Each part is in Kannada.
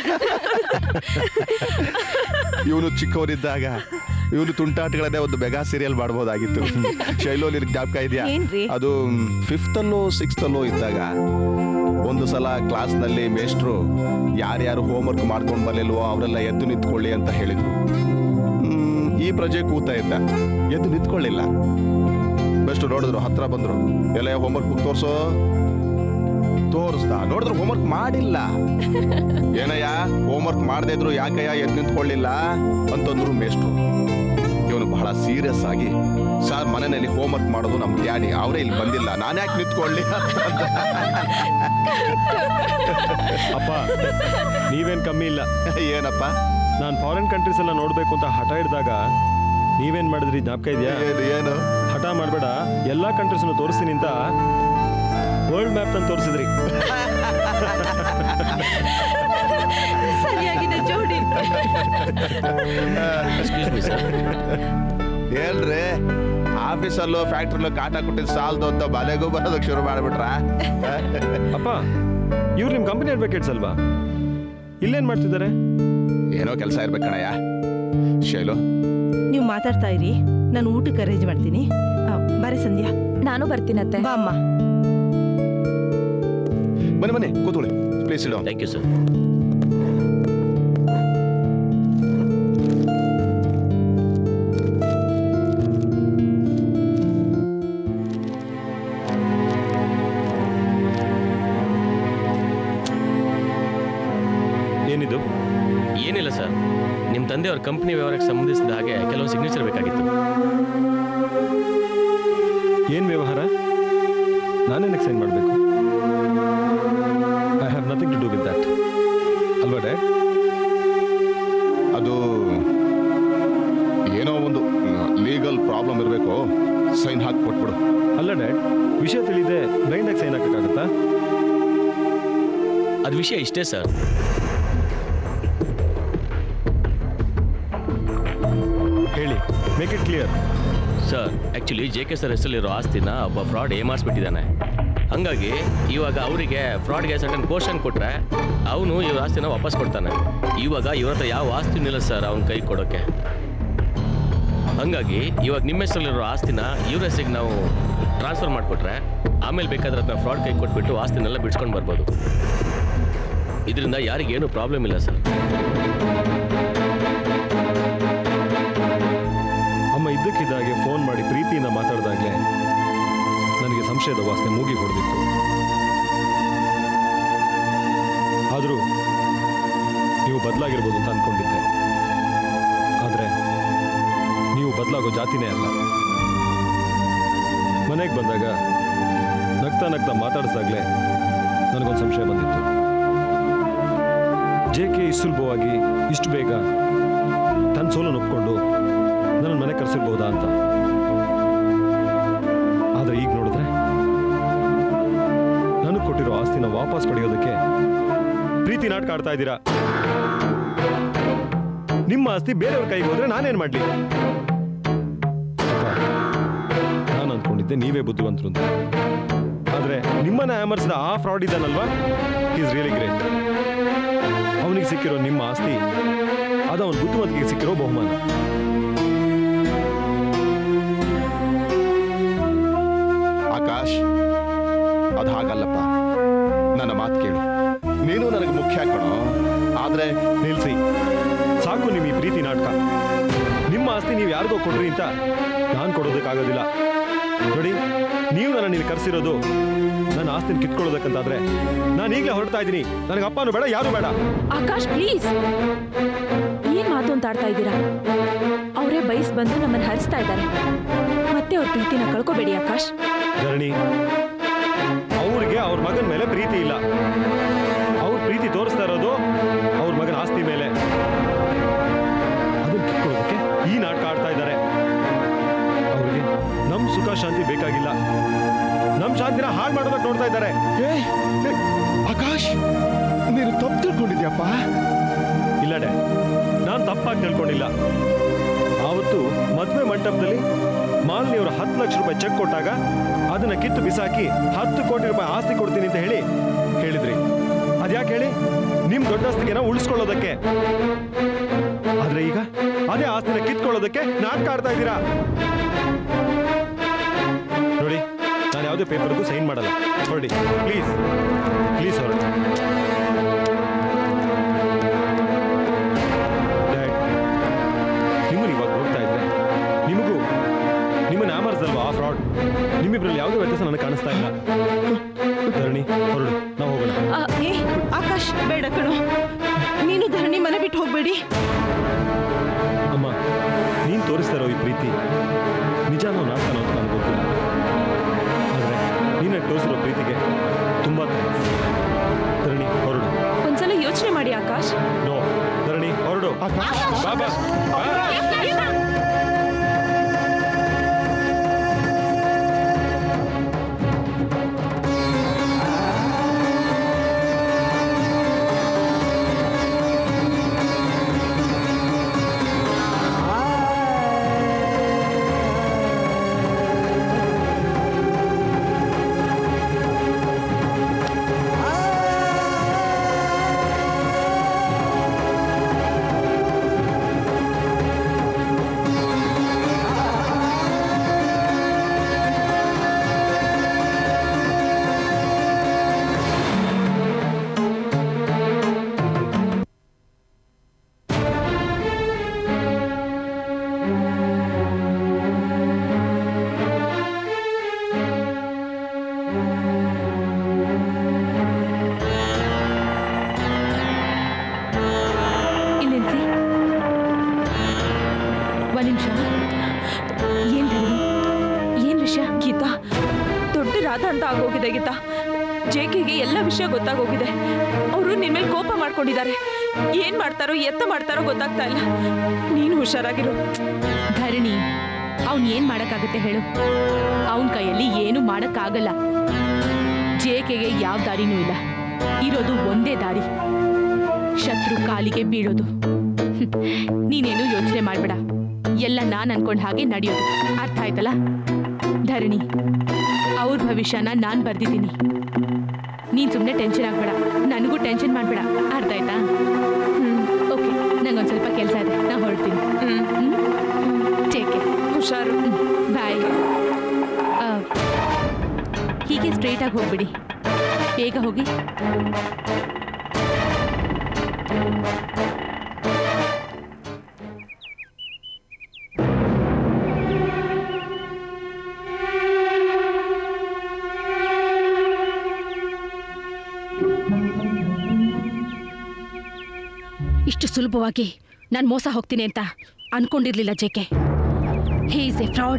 ಇವನು ಚಿಕ್ಕವರಿದ್ದಾಗ ಇವನು ತುಂಟಾಟಗಳನ್ನೇ ಒಂದು ಮೆಗಾ ಸೀರಿಯಲ್ ಮಾಡ್ಬೋದಾಗಿತ್ತು ಶೈಲೋ ನಿನಗೆ ಜ್ಞಾಪಕ ಇದೆಯಾ ಏನ್ರಿ? ಅದು ಫಿಫ್ತ್ ಅಲ್ಲೋ ಸಿಕ್ಸ್ತ್ ಅಲ್ಲೋ ಇದ್ದಾಗ ಒಂದು ಸಲ ಕ್ಲಾಸ್ನಲ್ಲಿ ಮೇಷ್ಟ್ರು ಯಾರ್ಯಾರು ಹೋಮ್ವರ್ಕ್ ಮಾಡ್ಕೊಂಡು ಬರಲಿಲ್ವೋ ಅವರೆಲ್ಲ ಎದ್ದು ನಿಂತ್ಕೊಳ್ಳಿ ಅಂತ ಹೇಳಿದ್ರು ಹ್ಮ್, ಈ ಪ್ರಜೆ ಕೂತ ಇದ್ದ ಎದ್ದು ನಿಂತ್ಕೊಳ್ಳಿಲ್ಲ ಬೆಸ್ಟ್ ನೋಡಿದ್ರು ಹತ್ರ ಬಂದ್ರು ಎಲ್ಲ ಹೋಮ್ವರ್ಕ್ ಬುಕ್ ತೋರ್ಸೋ ತೋರಿಸ್ದ ನೋಡಿದ್ರು ಹೋಮ್ವರ್ಕ್ ಮಾಡಿಲ್ಲ ಏನಯ್ಯ ಹೋಮ್ವರ್ಕ್ ಮಾಡದೇ ಇದ್ರು ಯಾಕಯ್ಯ ಎದ್ದು ನಿಂತ್ಕೊಳ್ಳಿಲ್ಲ ಅಂತಂದ್ರು ಮೇಷ್ಟ್ರು ಇವನು ಬಹಳ ಸೀರಿಯಸ್ ಆಗಿ ಸರ್ ಮನೆಯಲ್ಲಿ ಹೋಮ್ವರ್ಕ್ ಮಾಡೋದು ನಮ್ ಡ್ಯಾಡಿ ಅವರೇ ಇಲ್ಲಿ ಬಂದಿಲ್ಲ ನಾನು ಯಾಕೆ ನಿಂತ್ಕೊಳ್ಳಿ ಅಂತ ಅಂದ. ಅಪ್ಪ ನೀವೇನ್ ಕಮ್ಮಿ ಇಲ್ಲ ಏನಪ್ಪ ನಾನು ಫಾರಿನ್ ಕಂಟ್ರೀಸ್ ಎಲ್ಲ ನೋಡ್ಬೇಕು ಅಂತ ಹಠ ಹಿಡಿದಾಗ ನೀವೇನ್ ಮಾಡಿದ್ರಿ ಜ್ಞಾಪಕ ಇದೆಯಾ ಏನು ಏನು ಹಠ ಮಾಡಬೇಡ ಎಲ್ಲಾ ಕಂಟ್ರೀಸ್ನು ತೋರಿಸ್ತೀನಿ ಅಂತ ವರ್ಲ್ಡ್ ಮ್ಯಾಪ್ ತಂದು ತೋರಿಸಿದ್ರಿ ಸರಿಯಾಗಿದೆ ಜೋಡಿ ಎಕ್ಸ್ಕ್ಯೂಸ್ ಮಿ ಸರ್ ಹೇಳ್ರಿ ಆಫೀಸಲ್ಲೂ ಫ್ಯಾಕ್ಟ್ರಿಲೂ ಕಾಟ ಕೊಟ್ಟಿದ್ದು ಸಾಲದು ಅಂತ ಮನೆಗೂ ಬರೋದಕ್ಕೆ ಶುರು ಮಾಡ್ಬಿಟ್ರ ಅಪ್ಪ ಇವ್ರು ನಿಮ್ ಕಂಪನಿ ಅಡ್ವೊಕೇಟ್ಸ್ ಅಲ್ವಾ ಇಲ್ಲೇನ್ ಮಾಡ್ತಿದ್ದಾರೆ ಏನೋ ಕೆಲಸ ಇರ್ಬೇಕು ಕಣಯ್ಯ ಶೈಲು ನೀವು ಮಾತಾಡ್ತಾ ಇರಿ ನಾನು ಊಟಕ್ಕೆ ಅರೇಂಜ್ ಮಾಡ್ತೀನಿ ಆ, ಬಾರೆ ಸಂಧ್ಯಾ ನಾನು ಬರ್ತೀನತ್ತೆ ಬಾ ಅಮ್ಮ ಬನ್ನಿ ಬನ್ನಿ ಕೂತ್ಕೊಳ್ಳಿ ಪ್ಲೀಸ್ ಇಡೋ ಥ್ಯಾಂಕ್ ಯು ಸರ್ ಏನಿದು ಏನಿಲ್ಲ ಸರ್ ನಿಮ್ಮ ತಂದೆಯವ್ರ ಕಂಪ್ನಿ ವ್ಯವಹಾರಕ್ಕೆ ಸಂಬಂಧಿಸಿದ ಹಾಗೆ ಕೆಲವು ಸಿಗ್ನೇಚರ್ ಬೇಕಾಗಿತ್ತು ಏನ್ ವ್ಯವಹಾರ ನಾನೇನಕ್ಕೆ ಸೈನ್ ಮಾಡಬೇಕು I have nothing to do with that ಅಲ್ವಾ ಡ್ಯಾಡ್ ಅದು ಏನೋ ಒಂದು ಲೀಗಲ್ ಪ್ರಾಬ್ಲಮ್ ಇರಬೇಕು ಸೈನ್ ಹಾಕಿ ಕೊಟ್ಬಿಡು ಅಲ್ಲ ಡ್ಯಾಡ್ ವಿಷಯ ತಿಳಿದೆ ಬ್ಲೈಂಡ್ ಆಗಿ ಸೈನ್ ಹಾಕಕ್ಕಾಗತ್ತಾ ಅದು ವಿಷಯ ಇಷ್ಟೇ ಸರ್ ಹೇಳಿ make it clear sir actually J K sir ಹೆಸರಲ್ಲಿರೋ ಆಸ್ತಿನ ಒಬ್ಬ ಫ್ರಾಡ್ ಏಮಾರಿಸ್ಬಿಟ್ಟಿದ್ದಾನೆ ಹಂಗಾಗಿ ಇವಾಗ ಅವರಿಗೆ ಫ್ರಾಡ್ಗೆ ಸರ್ಟನ್ ಪೋರ್ಷನ್ ಕೊಟ್ರೆ ಅವನು ಇವ್ರ ಆಸ್ತಿನ ವಾಪಸ್ ಕೊಡ್ತಾನೆ ಇವಾಗ ಇವ್ರ ಹತ್ರ ಯಾವ ಆಸ್ತಿನೂ ಇಲ್ಲ ಸರ್ ಅವ್ನ ಕೈ ಕೊಡೋಕ್ಕೆ ಹಂಗಾಗಿ ಇವಾಗ ನಿಮ್ಮ ಹೆಸರಲ್ಲಿರೋ ಆಸ್ತಿನ ಇವ್ರ ಹೆಸರಿಗೆ ನಾವು ಟ್ರಾನ್ಸ್ಫರ್ ಮಾಡಿಕೊಟ್ರೆ ಆಮೇಲೆ ಬೇಕಾದ್ರೆ ಅದನ್ನ ಫ್ರಾಡ್ ಕೈ ಕೊಟ್ಬಿಟ್ಟು ಆಸ್ತಿನೆಲ್ಲ ಬಿಡ್ಸ್ಕೊಂಡು ಬರ್ಬೋದು ಇದರಿಂದ ಯಾರಿಗೇನು ಪ್ರಾಬ್ಲಮ್ ಇಲ್ಲ ಸರ್ ಅಮ್ಮ ಇದ್ದಕ್ಕಿದ್ದಾಗೆ ಫೋನ್ ಮಾಡಿ ಪ್ರೀತಿಯಿಂದ ಮಾತಾಡಿದಾಗಲೇ ನನಗೆ ಸಂಶಯದ ವಾಸನೆ ಮೂಗಿ ಹೊಡೆದಿತ್ತು ಆದರೂ ನೀವು ಬದಲಾಗಿರ್ಬೋದು ಅಂತ ಅಂದ್ಕೊಂಡಿದ್ದೆ ಆದರೆ ನೀವು ಬದಲಾಗೋ ಜಾತಿನೇ ಅಲ್ಲ ಮನೆಗೆ ಬಂದಾಗ ನಗ್ತಾ ನಗ್ತಾ ಮಾತಾಡಿಸ್ದಾಗಲೇ ನನಗೊಂದು ಸಂಶಯ ಬಂದಿತ್ತು ಜೆ ಕೆ ಇಷ್ಟು ಸುಲಭವಾಗಿ ಇಷ್ಟು ಬೇಗ ತನ್ನ ಸೋಲನ್ನು ಒಪ್ಕೊಂಡು ನನ್ನ ಮನೆ ಕರೆಸಿರ್ಬೋದಾ ಅಂತ ಆದ್ರೆ ಈಗ ನೋಡಿದ್ರೆ ನನಗೆ ಕೊಟ್ಟಿರೋ ಆಸ್ತಿನ ವಾಪಸ್ ಪಡೆಯೋದಕ್ಕೆ ಪ್ರೀತಿ ನಾಟಕ ಆಡ್ತಾ ಇದ್ದೀರಾ ನಿಮ್ಮ ಆಸ್ತಿ ಬೇರೆಯವ್ರ ಕೈಗೆ ಹೋದ್ರೆ ನಾನೇನ್ ಮಾಡ್ಲಿ ಅಪ್ಪ, ನಾನು ಅಂದ್ಕೊಂಡಿದ್ದೆ ನೀವೇ ಬುದ್ಧಿವಂತರು ಅಂತ ಆದ್ರೆ ನಿಮ್ಮನ್ನ ಆಮರ್ಸಿದ ಆ ಫ್ರಾಡ್ ಇದ್ದಾನಲ್ವಾ ಈಸ್ ರಿಯಲಿ ಗ್ರೇಟ್ ಅವನಿಗೆ ಸಿಕ್ಕಿರೋ ನಿಮ್ಮ ಆಸ್ತಿ ಅದು ಅವನ ಬುದ್ಧಿವಂತಿಗೆ ಸಿಕ್ಕಿರೋ ಬಹುಮಾನ ಆಕಾಶ್ ಅದು ಹಾಗಲ್ಲಪ್ಪ ನನ್ನ ಮಾತು ಕೇಳು ನೀನು ನನಗೆ ಮುಖ್ಯ ಕಣೋ ಆದ್ರೆ ನಿಲ್ಸಿ ಸಾಕು ನಿಮ್ ಈ ಪ್ರೀತಿ ನಾಟಕ ನಿಮ್ಮ ಆಸ್ತಿ ನೀವು ಯಾರಿಗೋ ಕೊಡ್ರಿ ಅಂತ ನಾನು ಕೊಡೋದಕ್ಕಾಗೋದಿಲ್ಲ ನೋಡಿ ನೀವು ನನ್ನ ಇಲ್ಲಿ ಕರೆಸಿರೋದು ನನ್ನ ಆಸ್ತಿನ ಕಿತ್ಕೊಳ್ಳೋದಕ್ಕಂತಾದ್ರೆ ನಾನು ಈಗಲೇ ಹೊರಡ್ತಾ ಇದ್ದೀನಿ ನನಗೆ ಅಪ್ಪನೂ ಬೇಡ ಯಾರು ಬೇಡ ಆಕಾಶ್ ಪ್ಲೀಸ್ ಏನ್ ಮಾತು ಅಂತ ಆಡ್ತಾ ಇದ್ದೀರಾ ಅವರೇ ಬಯಸ್ ಬಂದು ನಮ್ಮನ್ನ ಹರಿಸ್ತಾ ಇದ್ದಾರೆ ಮತ್ತೆ ಅವ್ರ ಪ್ರೀತಿನ ಕಳ್ಕೊಬೇಡಿ ಆಕಾಶ್ ಧರಣಿ ಅವ್ರಿಗೆ ಅವ್ರ ಮಗನ ಮೇಲೆ ಪ್ರೀತಿ ಇಲ್ಲ ಅವ್ರ ಪ್ರೀತಿ ತೋರಿಸ್ತಾ ಇರೋದು ಅವ್ರ ಮಗನ ಆಸ್ತಿ ಮೇಲೆ ಅದನ್ನ ಕಿತ್ಕೊಳ್ಳೋದಕ್ಕೆ ಈ ನಾಟಕ ಆಡ್ತಾ ಇದ್ದಾರೆ ಅವ್ರಿಗೆ ನಮ್ ಸುಖ ಶಾಂತಿ ಬೇಕಾಗಿಲ್ಲ ನಮ್ ಶಾಂತಿನ ಹಾಳು ಮಾಡೋದಕ್ಕೆ ನೋಡ್ತಾ ಇದ್ದಾರೆ ಏ ಏ, ಆಕಾಶ್ ನೀನು ತಪ್ಪು ತಿಳ್ಕೊಂಡಿದ್ಯಪ್ಪ ಇಲ್ಲ ಡ್ಯಾಡ್ ನಾನು ತಪ್ಪಾಗಿ ತಿಳ್ಕೊಂಡಿಲ್ಲ ಆವತ್ತು ಮದುವೆ ಮಂಟಪದಲ್ಲಿ ಮಾಲಿನಿಯವರು ಹತ್ತು ಲಕ್ಷ ರೂಪಾಯಿ ಚೆಕ್ ಕೊಟ್ಟಾಗ ಅದನ್ನ ಕಿತ್ತು ಬಿಸಾಕಿ ಹತ್ತು ಕೋಟಿ ರೂಪಾಯಿ ಆಸ್ತಿ ಕೊಡ್ತೀನಿ ಅಂತ ಹೇಳಿ ಹೇಳಿದ್ರಿ ಅದ್ಯಾಕೆ ಹೇಳಿ ನಿಮ್ ದೊಡ್ಡ ಆಸ್ತಿಗೆನ ಉಳಿಸ್ಕೊಳ್ಳೋದಕ್ಕೆ ಆದ್ರೆ ಈಗ ಅದೇ ಆಸ್ತಿನ ಕಿತ್ಕೊಳ್ಳೋದಕ್ಕೆ ನಾಟಕ ಆಡ್ತಾ ಇದ್ದೀರಾ ನೋಡಿ ನಾನು ಯಾವುದೇ ಪೇಪರ್ಗೂ ಸೈನ್ ಮಾಡಲ್ಲ ಹೊರಡಿ ಪ್ಲೀಸ್ ಪ್ಲೀಸ್ ಹೊರಡಿ ಡ್ಯಾಡ್ ನಿಮ್ಮನ್ನು ಇವಾಗ ನೋಡ್ತಾ ಇದ್ರೆ ನಿಮಗೂ ನಿಮ್ಮನ್ನ ಆಮರ್ಸಲ್ವಾ ಆ ಫ್ರಾಡ್ ನಿಮ್ಮಿಬ್ರಲ್ಲಿ ಯಾವುದೇ ವ್ಯತ್ಯಾಸ ನನಗೆ ಕಾಣಿಸ್ತಾ ಇಲ್ಲ ಧರಣಿ ಹೊರಡು ನಾವು ಹೋಗೋಣ ಆ, ಏ ಆಕಾಶ್ ಬೇಡ ಕಣೋ ನೀನು ಧರಣಿ ಮನೆ ಬಿಟ್ಟು ಹೋಗ್ಬೇಡಿ ಅಮ್ಮ ನೀನು ತೋರಿಸ್ತಾ ಇರೋ ಈ ಪ್ರೀತಿ ನಿಜಾನೋ ನಾಟಕನೋ ಅಂತ ನನಗೆ ಗೊತ್ತಿಲ್ಲ ಆದರೆ ನೀನು ತೋರಿಸಿರೋ ಪ್ರೀತಿಗೆ ತುಂಬ ಥ್ಯಾಂಕ್ಸ್ ಧರಣಿ ಹೊರಡು ಒಂದ್ಸಲ ಯೋಚನೆ ಮಾಡಿ ಆಕಾಶ್ ನೋ ಧರಣಿ ಹೊರಡು ಬಾ ಬಾ ಬಾ. ಇಲ್ಲಿ ನಿಲ್ಸಿ. ಒಂದ್ ನಿಮಿಷ ಏನ್ ಹೇಳಿ ಏನ್ ವಿಷಯ ಗೀತಾ ದೊಡ್ಡ ರಾಧ ಅಂತ ಆಗೋಗಿದೆ ಗೀತಾ ಜೇಕೆಗೆ ಎಲ್ಲ ವಿಷಯ ಗೊತ್ತಾಗೋಗಿದೆ ಅವರು ನಿನ್ ಮೇಲೆ ಕೋಪ ಮಾಡ್ಕೊಂಡಿದ್ದಾರೆ ಏನ್ ಮಾಡ್ತಾರೋ ಎತ್ತ ಮಾಡ್ತಾರೋ ಗೊತ್ತಾಗ್ತಾ ಇಲ್ಲ ನೀನು ಹುಷಾರಾಗಿರು ಧರಣಿ ಅವನ್ ಏನ್ ಮಾಡಕ್ಕಾಗತ್ತೆ ಹೇಳು ಅವನ್ ಕೈಯಲ್ಲಿ ಏನು ಮಾಡಕ್ಕಾಗಲ್ಲ ಜೇಕೆಗೆ ಯಾವ ದಾರಿನೂ ಇಲ್ಲ ಇರೋದು ಒಂದೇ ದಾರಿ ಶತ್ರು ಕಾಲಿಗೆ ಬೀಳೋದು ಹ್ಮ್. ನೀನೇನು ಯೋಚನೆ ಮಾಡ್ಬೇಡ ಎಲ್ಲ ನಾನ್ ಅನ್ಕೊಂಡ್ ಹಾಗೆ ನಡೆಯೋದು ಅರ್ಥ ಆಯ್ತಲ್ಲ ಧರಣಿ ಅವ್ರ ಭವಿಷ್ಯನ ನಾನ್ ಬರ್ದಿದ್ದೀನಿ ನೀನ್ ಸುಮ್ಮನೆ ಟೆನ್ಷನ್ ಆಗ್ಬೇಡ ನನಗೂ ಟೆನ್ಷನ್ ಮಾಡ್ಬೇಡ ಅರ್ಥ ಆಯ್ತಾ ಹ್ಮ್ ಓಕೆ ನಂಗೊಂದ್ ಸ್ವಲ್ಪ ಕೆಲಸ ಇದೆ ನಾ ಹೊರಡ್ತೀನಿ ಹ್ಮ್ ಟೇಕ್ ಕೇರ್ ಹುಷಾರು ಬಾಯ್ ಹೀಗೆ ಸ್ಟ್ರೈಟಾಗಿ ಹೋಗ್ಬಿಡಿ ಬೇಗ ಹೋಗಿ ಇಷ್ಟು ಸುಲಭವಾಗಿ ನಾನು ಮೋಸ ಹೋಗ್ತೀನಿ ಅಂತ ಅನ್ಕೊಂಡಿರ್ಲಿಲ್ಲ JK he is a fraud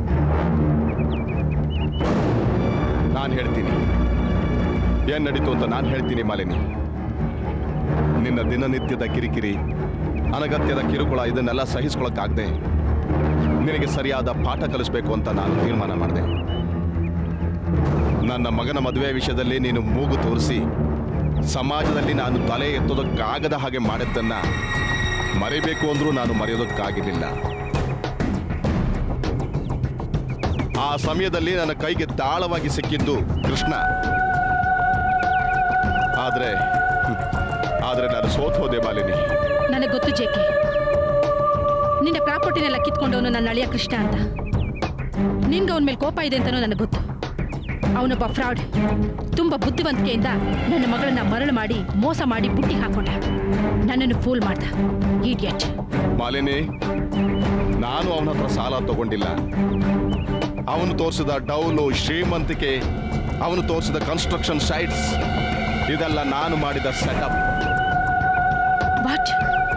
ನಾನು ಹೇಳ್ತೀನಿ ಏನ್ ನಡೀತು ಅಂತ ನಾನು ಹೇಳ್ತೀನಿ ಮಾಲಿನಿ ನಿನ್ನ ದಿನನಿತ್ಯದ ಕಿರಿಕಿರಿ ಅನಗತ್ಯದ ಕಿರುಕುಳ ಇದನ್ನೆಲ್ಲ ಸಹಿಸ್ಕೊಳಕ್ಕಾಗದೆ ನಿನಗೆ ಸರಿಯಾದ ಪಾಠ ಕಲಿಸ್ಬೇಕು ಅಂತ ನಾನು ತೀರ್ಮಾನ ಮಾಡಿದೆ ನನ್ನ ಮಗನ ಮದುವೆ ವಿಷಯದಲ್ಲಿ ನೀನು ಮೂಗು ತೋರಿಸಿ ಸಮಾಜದಲ್ಲಿ ನಾನು ತಲೆ ಎತ್ತೋದಕ್ಕಾಗದ ಹಾಗೆ ಮಾಡಿದ್ದನ್ನ ಮರಿಬೇಕು ಅಂದ್ರೂ ನಾನು ಮರೆಯೋದಕ್ಕಾಗಿರಲಿಲ್ಲ ಆ ಸಮಯದಲ್ಲಿ ನನ್ನ ಕೈಗೆ ದಾಳವಾಗಿ ಸಿಕ್ಕಿದ್ದು ಕೃಷ್ಣ ಆದ್ರೆ ಆದ್ರೆ ನಾನು ಸೋತ್ ಹೋದೆ ಮಾಲಿನಿ ನನಗೆ ಗೊತ್ತು ಜೇಕೆ ನಿನ್ನ ಪ್ರಾಪರ್ಟಿನೆಲ್ಲ ಕಿತ್ಕೊಂಡವನು ನನ್ನ ಅಳಿಯ ಕೃಷ್ಣ ಅಂತ ನಿನ್ಗೆ ಅವನ ಮೇಲೆ ಕೋಪ ಇದೆ ಅಂತಲೂ ನನಗೆ ಗೊತ್ತು ಅವನೊಬ್ಬ ಫ್ರಾಡ್ ತುಂಬ ಬುದ್ಧಿವಂತಿಕೆಯಿಂದ ನನ್ನ ಮಗಳನ್ನ ಮರಳು ಮಾಡಿ ಮೋಸ ಮಾಡಿ ಬುಟ್ಟಿ ಹಾಕೊಂಡ ನನ್ನನ್ನು ಫೂಲ್ ಮಾಡ್ದ ಈಡಿಯಟ್ ಮಾಲಿನಿ ನಾನು ಅವನ ಹತ್ರ ಸಾಲ ತಗೊಂಡಿಲ್ಲ ಅವನು ತೋರಿಸಿದ ಡೌಲು ಶ್ರೀಮಂತಿಕೆ ಅವನು ತೋರಿಸಿದ ಕನ್ಸ್ಟ್ರಕ್ಷನ್ ಸೈಟ್ಸ್ ಇದೆಲ್ಲ ನಾನು ಮಾಡಿದ ಸೆಟಪ್ ವಾಟ್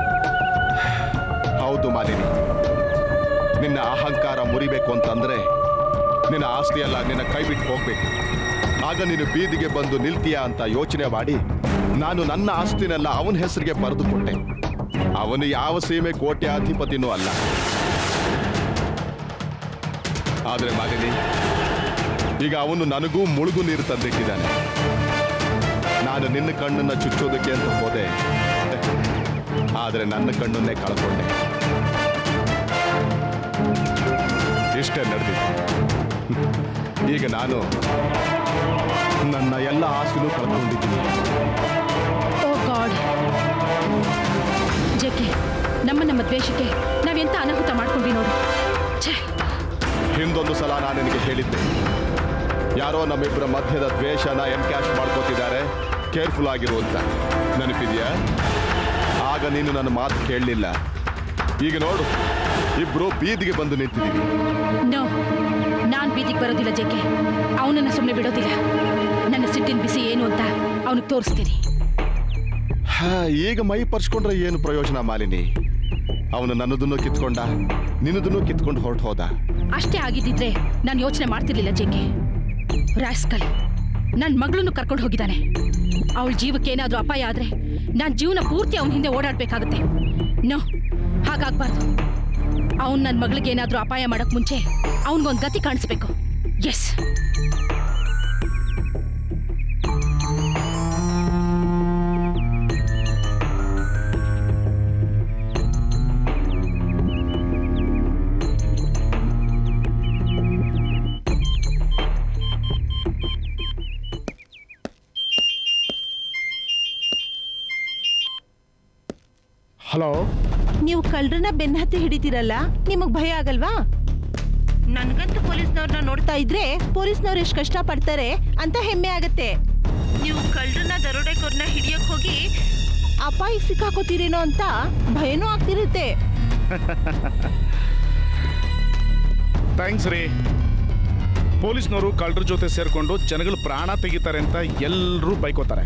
ಹೌದು ಮಾಲಿನಿ ನಿನ್ನ ಅಹಂಕಾರ ಮುರಿಬೇಕು ಅಂತಂದ್ರೆ ನಿನ್ನ ಆಸ್ತಿಯೆಲ್ಲ ನಿನ್ನ ಕೈ ಬಿಟ್ಟು ಹೋಗ್ಬೇಕು ಆಗ ನೀನು ಬೀದಿಗೆ ಬಂದು ನಿಲ್ತೀಯಾ ಅಂತ ಯೋಚನೆ ಮಾಡಿ ನಾನು ನನ್ನ ಆಸ್ತಿನೆಲ್ಲ ಅವನ ಹೆಸರಿಗೆ ಬರೆದು ಕೊಟ್ಟೆ ಅವನು ಯಾವ ಸೀಮೆ ಕೋಟ್ಯಾಧಿಪತಿನೂ ಅಲ್ಲ ಆದ್ರೆ ಮಾಲಿನಿ ಈಗ ಅವನು ನನಗೂ ಮುಳುಗು ನೀರು ತಂದಿಟ್ಟಿದ್ದಾನೆ ನಾನು ನಿನ್ನ ಕಣ್ಣನ್ನ ಚುಚ್ಚೋದಕ್ಕೆ ಅಂತ ಹೋದೆ ಆದರೆ ನನ್ನ ಕಣ್ಣನ್ನೇ ಕಳ್ಕೊಂಡೆ ಇಷ್ಟೇ ನಡೆದಿತ್ತು ಈಗ ನಾನು ನನ್ನ ಎಲ್ಲ ಆಸೆನೂ ಕಳ್ಕೊಂಡಿದ್ದೀನಿ ಗಾಡ್ ಜೆಕೆ ನಮ್ಮ ನಮ್ಮ ದ್ವೇಷಕ್ಕೆ ನಾವೆಂತ ಅನಾಹುತ ಮಾಡ್ಕೊಂಡ್ವಿ ನೋಡು ಛೇ ಹಿಂದೊಂದು ಸಲ ನಾನು ನಿನಗೆ ಹೇಳಿದ್ದೆ ಯಾರೋ ನಮ್ಮಿಬ್ಬರ ಮಧ್ಯದ ದ್ವೇಷನ ಎಂ ಕ್ಯಾಶ್ ಮಾಡ್ಕೋತಿದ್ದಾರೆ ಕೇರ್ಫುಲ್ ಆಗಿರು ಅಂತ ನೆನಪಿದ್ಯಾ ಆಗ ನೀನು ನನ್ನ ಮಾತು ಕೇಳಲಿಲ್ಲ ಈಗ ನೋಡು ಇಬ್ರು ಬೀದಿಗೆ ಬಂದು ನಿಂತಿದ್ದೀವಿ ನೋ ನಾನ್ ಬೀದಿಗೆ ಬರೋದಿಲ್ಲ ಜೆಕೆ ಅವನನ್ನ ಸುಮ್ಮನೆ ಬಿಡೋದಿಲ್ಲ ನನ್ನ ಸಿಟ್ಟಿನ ಬಿಸಿ ಏನು ಅಂತ ಅವನಿಗೆ ತೋರಿಸ್ತೀನಿ ಹಾ, ಈಗ ಮೈ ಪರ್ಸ್ಕೊಂಡ್ರೆ ಏನು ಪ್ರಯೋಜನ ಮಾಲಿನಿ ಅವನು ನನ್ನದನ್ನು ಕಿತ್ಕೊಂಡ ನಿನ್ನದನ್ನು ಕಿತ್ಕೊಂಡು ಹೊರಟು ಹೋದ ಅಷ್ಟೇ ಆಗಿದ್ದಿದ್ರೆ ನಾನು ಯೋಚನೆ ಮಾಡ್ತಿರ್ಲಿಲ್ಲ ಜೆಕೆ ರಾಸ್ಕಲ್ ನನ್ನ ಮಗಳನ್ನು ಕರ್ಕೊಂಡು ಹೋಗಿದ್ದಾನೆ ಅವಳ ಜೀವಕ್ಕೆ ಏನಾದರೂ ಅಪಾಯ ಆದ್ರೆ ನಾನು ಜೀವನ ಪೂರ್ತಿ ಅವನ ಹಿಂದೆ ಓಡಾಡಬೇಕಾಗುತ್ತೆ ನೋ ಹಾಗಾಗ್ಬಾರ್ದು ಅವನು ನನ್ನ ಮಗಳಿಗೆ ಏನಾದರೂ ಅಪಾಯ ಮಾಡಕ್ ಮುಂಚೆ ಅವನಿಗೊಂದು ಗತಿ ಕಾಣಿಸ್ಬೇಕು ಎಸ್ ಹಲೋ ನೀವು ಕಳ್ಳರನ್ನ ಬೆನ್ನ ಹತ್ತಿ ಹಿಡಿತೀರಲ್ಲ ನಿಮಗ್ ಭಯ ಆಗಲ್ವಾ ನನ್ಗಂತೂ ಪೊಲೀಸ್ನವ್ರನ್ನ ನೋಡ್ತಾ ಇದ್ರೆ ಪೊಲೀಸ್ನವ್ರು ಎಷ್ಟು ಕಷ್ಟ ಪಡ್ತಾರೆ ಅಂತ ಹೆಮ್ಮೆ ಆಗತ್ತೆ ನೀವು ಕಳ್ಳರನ್ನ ದರೋಡೆಕೋರ್ನ ಹಿಡಿಯಕ್ ಹೋಗಿ ಅಪಾಯಕ್ಕೆ ಸಿಕ್ಕಾಕೋತೀರೇನೋ ಅಂತ ಭಯನೂ ಆಗ್ತಿರುತ್ತೆ ಥ್ಯಾಂಕ್ಸ್ ರೀ ಪೊಲೀಸ್ನವರು ಕಳ್ಳರ ಜೊತೆ ಸೇರಿಕೊಂಡು ಜನಗಳು ಪ್ರಾಣ ತೆಗಿತಾರೆ ಅಂತ ಎಲ್ಲರೂ ಬೈಕೋತಾರೆ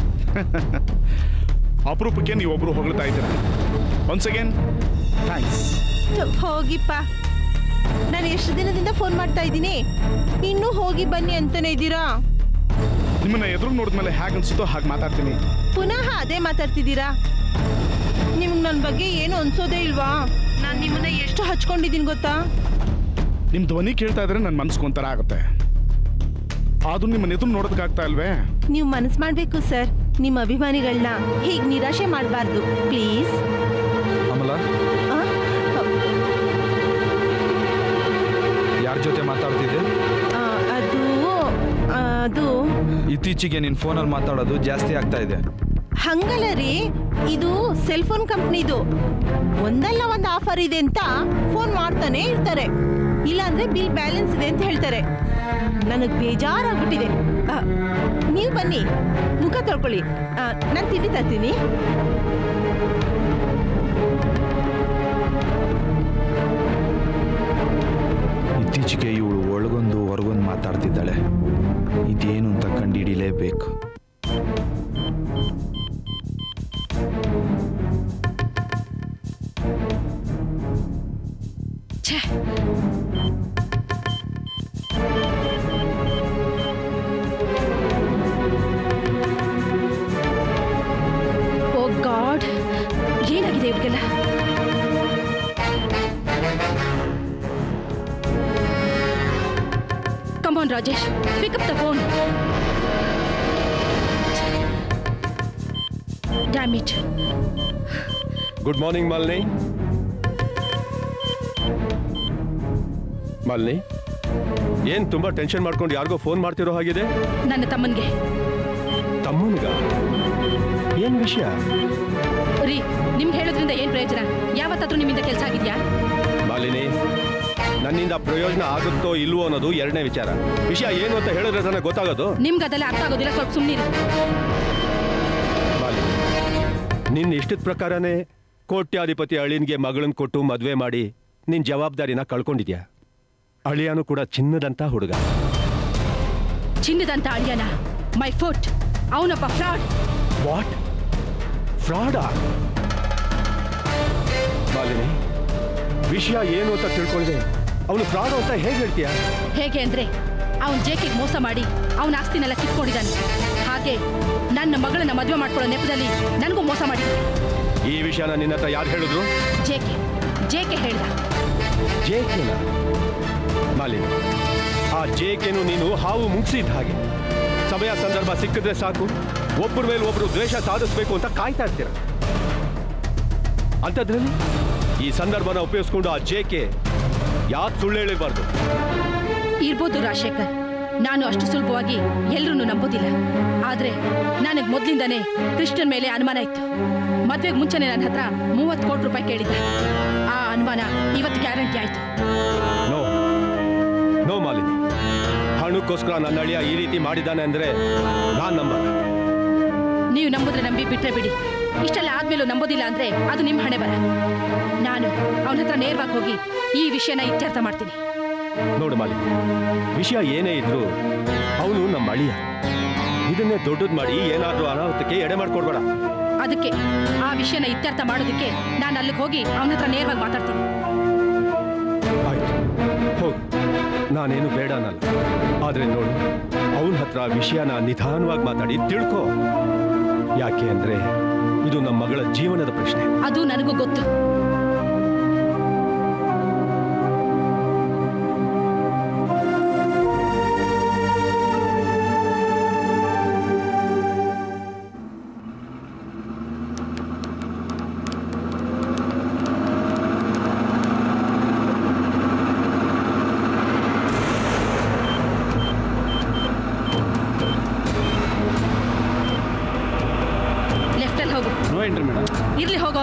ಅಪರೂಪಕ್ಕೆ ನೀವೊಬ್ರು ಹೊಗಳ್ತಾ ಇದ್ದೀರ ಒನ್ಸ್ ಅಗೇನ್ ಥ್ಯಾಂಕ್ಸ್ ಥು, ಹೋಗಿಪ್ಪ ನಾನು ಎಷ್ಟು ದಿನದಿಂದ ಫೋನ್ ಮಾಡ್ತಾ ಇದ್ದೀನಿ ಇನ್ನೂ ಹೋಗಿ ಬನ್ನಿ ಅಂತಾನೆ ಇದ್ದೀರಾ ನಿಮ್ಮನ್ನ ಎದುರು ನೋಡಿದ್ಮೇಲೆ ಹೇಗೆ ಅನ್ಸುತ್ತೋ ಹಾಗೆ ಮಾತಾಡ್ತೀನಿ ಪುನಃ ಅದೇ ಮಾತಾಡ್ತಿದ್ದೀರಾ ನಿಮ್ಗೆ ನನ್ನ ಬಗ್ಗೆ ಏನು ಅನ್ಸೋದೇ ಇಲ್ವಾ ನಾನು ನಿಮ್ಮನ್ನ ಎಷ್ಟು ಹಚ್ಕೊಂಡಿದ್ದೀನಿ ಗೊತ್ತಾ ನಿಮ್ಮ ಧ್ವನಿ ಕೇಳ್ತಾ ಇದ್ರೆ ನನ್ನ ಮನ್ಸಿಗೆ ಒಂಥರ ಆಗುತ್ತೆ ಆದ್ರೂ ನಿಮ್ಮನ್ನ ಎದುರು ನೋಡೋದಕ್ಕಾಗ್ತಾ ಇಲ್ವೇ ನೀವು ಮನಸ್ಸು ಮಾಡಬೇಕು ಸರ್ ನಿಮ್ಮ ಅಭಿಮಾನಿಗಳನ್ನ ಹೀಗೆ ನಿರಾಶೆ ಮಾಡಬಾರ್ದು ಪ್ಲೀಸ್ ಅಮಲ ಯಾರ ಜೊತೆ ಮಾತಾಡ್ತಿದ್ದೆ ಅದು ಆ, ಅದು ಇತ್ತೀಚೆಗೆ ನಿನ್ನ ಫೋನಲ್ಲಿ ಮಾತಾಡೋದು ಜಾಸ್ತಿ ಆಗ್ತಾ ಇದೆ ಹಂಗಲ್ಲ ರೀ ಇದು ಸೆಲ್ ಫೋನ್ ಕಂಪ್ನಿದು ಒಂದಲ್ಲ ಒಂದು ಆಫರ್ ಇದೆ ಅಂತ ಫೋನ್ ಮಾಡ್ತಾನೆ ಇರ್ತಾರೆ ಇಲ್ಲಾಂದ್ರೆ ಬಿಲ್ ಬ್ಯಾಲೆನ್ಸ್ ಇದೆ ಅಂತ ಹೇಳ್ತಾರೆ ನನಗೆ ಬೇಜಾರಾಗ್ಬಿಟ್ಟಿದೆ ನೀವು ಬನ್ನಿ ಮುಖ ತೊಳ್ಕೊಳ್ಳಿ ನಾನು ತಿಂಡಿ ತರ್ತೀನಿ ಇತ್ತೀಚೆಗೆ ಇವಳು ಒಳಗೊಂದು ಹೊರಗೊಂದು ಮಾತಾಡ್ತಿದ್ದಾಳೆ ಇದೇನು ಅಂತ ಕಂಡುಹಿಡಿಲೇಬೇಕು ಛೇ ಓ ಗಾಡ್ ಏನಾಗಿದೆ ಇವ್ರಿಗೆಲ್ಲ come on Rajesh pick up the phone dammit good morning Malini Malini ಏನ್ ತುಂಬಾ ಟೆನ್ಷನ್ ಮಾಡ್ಕೊಂಡು ಯಾರಿಗೋ ಫೋನ್ ಮಾಡ್ತಿರೋ ಹಾಗಿದೆ ನನ್ನ ತಮ್ಮನಿಗೆ ತಮ್ಮನ್ಗ ಏನ್ ವಿಷಯ ರೀ ನಿಮ್ಗೆ ಹೇಳೋದ್ರಿಂದ ಏನ್ ಪ್ರಯೋಜನ ಯಾವತ್ತಾದ್ರೂ ನಿಮ್ಮಿಂದ ಕೆಲಸ ಆಗಿದ್ಯಾ ಮಾಲಿನಿ ನನ್ನಿಂದ ಪ್ರಯೋಜನ ಆಗುತ್ತೋ ಇಲ್ವೋ ಅನ್ನೋದು ಎರಡನೇ ವಿಚಾರ ವಿಷಯ ಏನು ಅಂತ ಹೇಳಿದ್ರೆ ನನಗೆ ಗೊತ್ತಾಗೋದು ನಿಮ್ಗೆ ಅದೆಲ್ಲ ಅರ್ಥ ಆಗೋದಿಲ್ಲ ಸ್ವಲ್ಪ ಸುಮ್ಮನಿರಿ ಮಾಲಿನಿ ನಿನ್ನ ಇಷ್ಟದ ಪ್ರಕಾರನೇ ಕೋಟ್ಯಾಧಿಪತಿ ಅಳಿನ್ಗೆ ಮಗಳನ್ನ ಕೊಟ್ಟು ಮದುವೆ ಮಾಡಿ ನಿನ್ ಜವಾಬ್ದಾರಿನ ಕಳ್ಕೊಂಡಿದ್ಯಾ ಅಳಿಯಾನು ಕೂಡ ಚಿನ್ನದಂತ ಹುಡುಗ ಚಿನ್ನದಂತ ಅಳಿಯನ ಮೈ ಫುಟ್ ಅವನೊಬ್ಬ ಫ್ರಾಡ್ ವಾಟ್ ಫ್ರಾಡಾ ಮಾಲಿನಿ ವಿಷಯ ಏನು ಅಂತ ತಿಳ್ಕೊಳ್ಳದೆ ಅವನು ಫ್ರಾಡ್ ಅಂತ ಹೇಗೆ ಹೇಳ್ತೀಯಾ ಹೇಗೆ ಅಂದ್ರೆ ಅವನ್ ಜೇಕಿಗೆ ಮೋಸ ಮಾಡಿ ಅವನ ಆಸ್ತಿನೆಲ್ಲ ಕಿತ್ಕೊಂಡಿದ್ದಾನೆ ಹಾಗೆ ನನ್ನ ಮಗಳನ್ನ ಮದುವೆ ಮಾಡ್ಕೊಳ್ಳೋ ನೆಪದಲ್ಲಿ ನನಗೂ ಮೋಸ ಮಾಡಿದ್ದಾನೆ ಈ ವಿಷಯನ ನಿನ್ನ ಹತ್ರ ಯಾರು ಹೇಳಿದ್ರು ಜೇಕೆ ಜೇಕೆ ಹೇಳ್ದ ಜೇಕೆನ ಮಾಲಿನಿ ಆ ಜೇಕೆನು ನೀನು ಹಾವು ಮುಗಿಸಿದ ಹಾಗೆ ಸಮಯ ಸಂದರ್ಭ ಸಿಕ್ಕಿದ್ರೆ ಸಾಕು ಒಬ್ಬರ ಮೇಲೆ ಒಬ್ರು ದ್ವೇಷ ಸಾಧಿಸ್ಬೇಕು ಅಂತ ಕಾಯ್ತಾ ಇರ್ತೀರ ಅಂಥದ್ರಲ್ಲಿ ಈ ಸಂದರ್ಭನ ಉಪಯೋಗಿಸ್ಕೊಂಡು ಆ ಜೇಕೆ ಯಾಕೆ ಸುಳ್ಳು ಹೇಳಿರ್ಬಾರ್ದು ಇರ್ಬೋದು ರಾಜಶೇಖರ್ ನಾನು ಅಷ್ಟು ಸುಲಭವಾಗಿ ಎಲ್ಲರೂ ನಂಬೋದಿಲ್ಲ ಆದ್ರೆ ನನಗೆ ಮೊದ್ಲಿಂದಾನೇ ಕೃಷ್ಣನ್ ಮೇಲೆ ಅನುಮಾನ ಇತ್ತು ಮದ್ವೆಗೆ ಮುಂಚೆನೆ ನನ್ನ ಹತ್ರ ಮೂವತ್ತು ಕೋಟಿ ರೂಪಾಯಿ ಕೇಳಿದ್ದ ಆ ಅನುಮಾನ ಇವತ್ತು ಗ್ಯಾರಂಟಿ ಆಯ್ತು ನೋ ನೋ ಮಾಲಿನಿ ಹಣಕ್ಕೋಸ್ಕರ ನನ್ನ ಅಳಿಯ ಈ ರೀತಿ ಮಾಡಿದ್ದಾನೆ ಅಂದ್ರೆ ನಾನು ನಂಬಲ್ಲ ನೀವು ನಂಬುದ್ರೆ ನಂಬಿ ಬಿಟ್ರೆ ಬಿಡಿ ಇಷ್ಟೆಲ್ಲ ಆದ್ಮೇಲೂ ನಂಬೋದಿಲ್ಲ ಅಂದ್ರೆ ಅದು ನಿಮ್ಮ ಹಣೆ ಬರ ನಾನು ಅವನ ಹತ್ರ ನೇರವಾಗಿ ಹೋಗಿ ಈ ವಿಷಯನ ಇತ್ಯರ್ಥ ಮಾಡ್ತೀನಿ ನೋಡು ಮಾಲಿನಿ ವಿಷಯ ಏನೇ ಇದ್ರು ಅವನು ನಮ್ಮ ಅಳಿಯ ಇದನ್ನೇ ದೊಡ್ಡದು ಮಾಡಿ ಏನಾದ್ರೂ ಅನಾಹುತಕ್ಕೆ ಎಡೆ ಮಾಡ್ಕೊಡ್ಬೇಡ ಅದಕ್ಕೆ ಆ ವಿಷಯನ ಇತ್ಯರ್ಥ ಮಾಡೋದಕ್ಕೆ ನಾನು ಅಲ್ಲಿಗೆ ಹೋಗಿ ಅವನ ಹತ್ರ ನೇರವಾಗಿ ಮಾತಾಡ್ತೀನಿ ಆಯ್ತು ಹೋಗು ನಾನೇನು ಬೇಡ ಅನ್ನಲ್ಲ ಆದ್ರೆ ನೋಡು ಅವನ ಹತ್ರ ವಿಷಯನ ನಿಧಾನವಾಗಿ ಮಾತಾಡಿ ತಿಳ್ಕೊ ಯಾಕೆ ಅಂದ್ರೆ ಇದು ನಮ್ಮ ಮಗಳ ಜೀವನದ ಪ್ರಶ್ನೆ ಅದು ನನಗೂ ಗೊತ್ತು ಲೆಫ್ಟಲ್ಲಿ ಹೋಗು ನೋ ಎಂಟ್ರಿ ಮೇಡಮ್ ಇರ್ಲಿ ಹೋಗೋ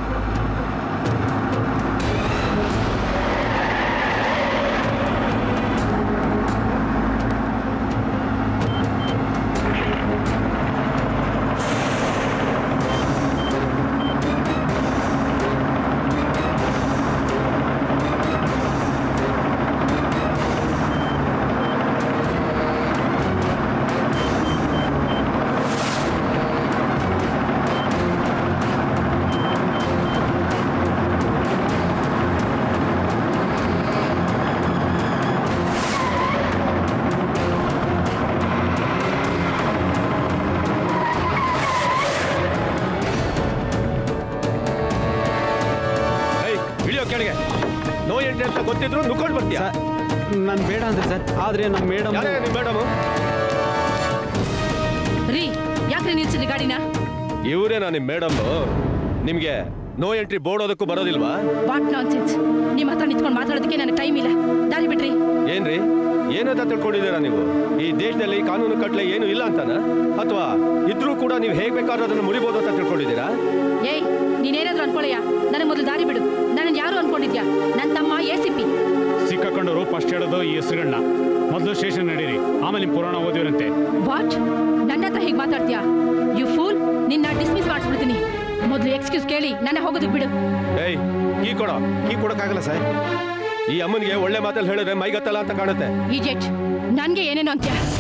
ಏಯ್ ಇಳಿಯೋ ಕೆಳಗೆ ನೋ ಎಂಟ್ರಿ ಅಂತ ಗೊತ್ತಿದ್ರು ನುಕ್ಕೊಂಡು ಬರ್ತೀಯಾ ನಾನು ಬೇಡ ಅಂದ್ರೆ ಸರ್ ಆದ್ರೆ ನಮ್ಮ ಮೇಡಮ್ ಯಾರೇ ನಿಮ್ಮ ಮೇಡಮು ರೀ ಯಾಕ್ರಿ ನಿಲ್ಸಿದ್ರಿ ಗಾಡಿನ ಇವರೇ ನಿಮ್ಮ ಮೇಡಮ್ ನಿಮ್ಗೆ ನೋ ಎಂಟ್ರಿ ಬೋರ್ಡೋದಕ್ಕೂ ಬರೋದಿಲ್ವಾ ವಾಟ್ ನಾನ್ ಸೆನ್ಸ್ ನಿಮ್ಮ ಹತ್ರ ನಿಂತ್ಕೊಂಡು ಮಾತಾಡೋದಕ್ಕೆ ನನಗೆ ಟೈಮ್ ಇಲ್ಲ ದಾರಿ ಬಿಡ್ರಿ ಏನ್ರಿ ಏನಂತ ತಿಳ್ಕೊಂಡಿದ್ದೀರಾ ನೀವು ಈ ದೇಶದಲ್ಲಿ ಕಾನೂನು ಕಟ್ಲೆ ಏನು ಇಲ್ಲ ಅಂತಾನ ಅಥವಾ ಇದ್ರೂ ಕೂಡ ನೀವು ಹೇಗ್ ಬೇಕಾದ್ರೂ ಅದನ್ನು ಮುರಿಬೋದು ಅಂತ ತಿಳ್ಕೊಂಡಿದ್ದೀರಾ ಏಯ್ ನೀನೇನಾದ್ರೂ ಅನ್ಕೊಳ್ಳಯ್ಯ ನನಗೆ ಮೊದಲು ದಾರಿ ಬಿಡು ನನ್ನ ಯಾರು ಅನ್ಕೊಂಡಿದ್ಯಾ ನನ್ನ ತಮ್ಮ ಎ ಸಿ ಪಿ ಸಿಕ್ಕಾಕೊಂಡವರು ಫಸ್ಟ್ ಹೇಳೋದು ಈ ಹೆಸರುಗಳನ್ನ ಮೊದಲು ಸ್ಟೇಷನ್ ನಡೀರಿ ಆಮೇಲೆ ನಿಮ್ಮ ಪುರಾಣ ಓದಿರಂತೆ ವಾಟ್ ನನ್ನ ಹತ್ರ ಹೀಗೆ ಮಾತಾಡ್ತೀಯಾ ಯು ಫೂಲ್ ನಿನ್ನ ಡಿಸ್ಮಿಸ್ ಮಾಡಿಸ್ಬಿಡ್ತೀನಿ ಮೊದಲು ಎಕ್ಸ್ಕ್ಯೂಸ್ ಕೇಳಿ ನನ್ನ ಹೋಗೋದಕ್ಕೆ ಬಿಡು ಏಯ್ ಕೀ ಕೊಡೋ ಕೀ ಕೊಡಕ್ಕಾಗಲ್ಲ ಸರ್ ಈ ಅಮ್ಮನಿಗೆ ಒಳ್ಳೆ ಮಾತಲ್ಲಿ ಹೇಳಿದ್ರೆ ಮೈಗತ್ತಲ್ಲ ಅಂತ ಕಾಣುತ್ತೆ ಈಜೆಟ್ ನನ್ಗೆ ಏನೇನು ಅಂತ್ಯ